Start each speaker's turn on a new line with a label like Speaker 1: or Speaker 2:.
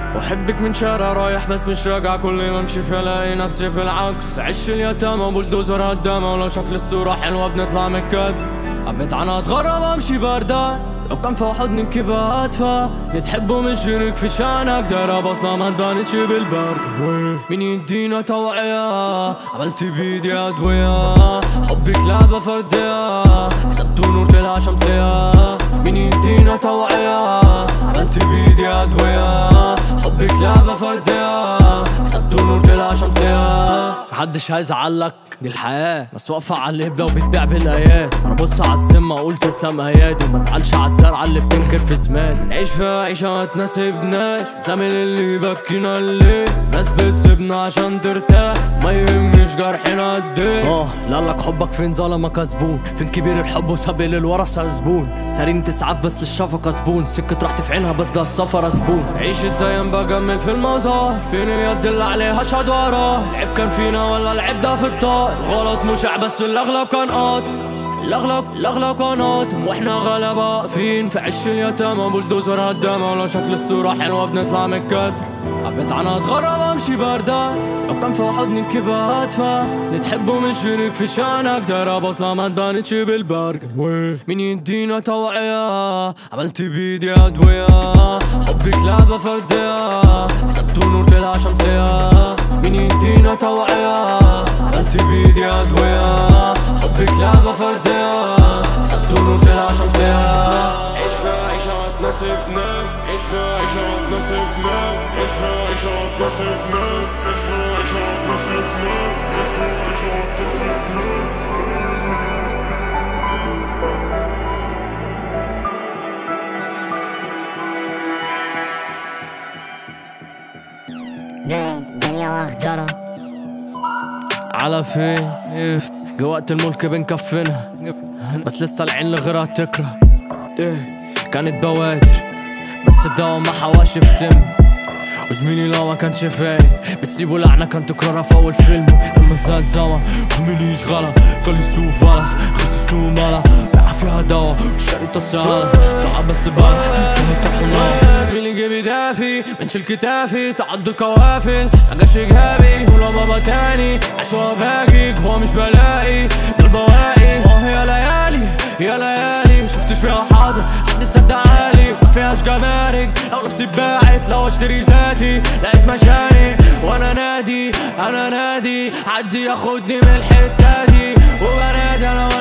Speaker 1: وحبك من شارع رايح بس مش راجع كل ما امشي في الاقي نفسي في العكس عش اليتامى بولدوزر هدامة ولو شكل الصورة حلوة بنطلع من الكد حبيت عنها اتغرب امشي باردة لو كان في حضنك كيبقى ادفى نتحب ونشارك في شانك دارة بطلة ما تبانتش بالبرد مين يدينا توعية عملت بيدي ادوية حبك لعبة فردية حسبت نور طلع شمسية مين يدينا توعية عملت بيدي ادوية حبك لعبة فردية حسبت نور طلع شمسية محدش هيزعلك دي الحياة بس واقفة على الهبلة وبتبيع بالآيات أنا بص على السما أقول تسلم هيادي وما ازعلش على الزرعة اللي بتنكر في زمان نعيش فيها عيشة ما تناسبناش زمن اللي يبكينا الليل ناس بتسيبنا عشان ترتاح ما يهمش جرحنا قد ايه اه لا لك حبك فين ظلمك زبون فين كبير الحب وسابق للورثة زبون سارين تسعف بس للشفقة زبون سكة راحتي في عينها بس ده السفر زبون عيشة زي ما بجمل في المظاهر فين اليد اللي عليها شهد وراه العيب كان فينا ولا العيب ده في الطار الغلط مشع بس الاغلب كان قاطع الاغلب الاغلب كان قاطم واحنا غلبة واقفين في عش اليتامى بولدوزر هدامة ولو شكل الصورة حلوة بنطلع من الكدر حبيت عنها اتغرب امشي باردة لو كان في حضنك يبقى ادفى نتحب ونشارك في شانك دارة بطلة ما تبانتش بالبرد مين يدينا توعية عملت بيدي ادوية حبك لعبة فردية حسبت نور طلع شمسية مين يدينا توعية عملت بيدي ادوية حبك لعبة فردية حسبت نور طلع شمسية عيش فيها عيشة ما تناسبناش عيش فيها عيشة ما تناسبناش عيش فيها عيشة ما تناسبناش عيش فيها عيشة ما تناسبناش عيش فيها عيشة ما تناسبناش
Speaker 2: دنيا واخدرة
Speaker 1: على فين إيه جوقت الملك بنكفنها بس لسه العين لغيرها تكره ايه كانت بوادر بس الدوا ما حواش في سم وزميلي لو ما كانش فايق بتسيبه لعنة كان تكررها في أول فيلم لما زاد زما ومين يشغلها خلي السوق فلس خس السوق ملا بقى فيها دوا والشاري تصيانة صعب بس بقى كانت تحمل زميلي جيبي دافي منشيل كتافي تعدوا الكوافل مجاش جهابي ولو بابا تاني عشوة باجي جوا مش بلاقي دول بواقي اه يا ليالي يا ليالي شفتش فيها حاضر حد صدق عالي ما فيهاش جمارك لو نفسي باعت لو اشتري ذاتي لقيت مشاني وانا نادي انا نادي حد ياخدني من الحتة دي وبنادي انا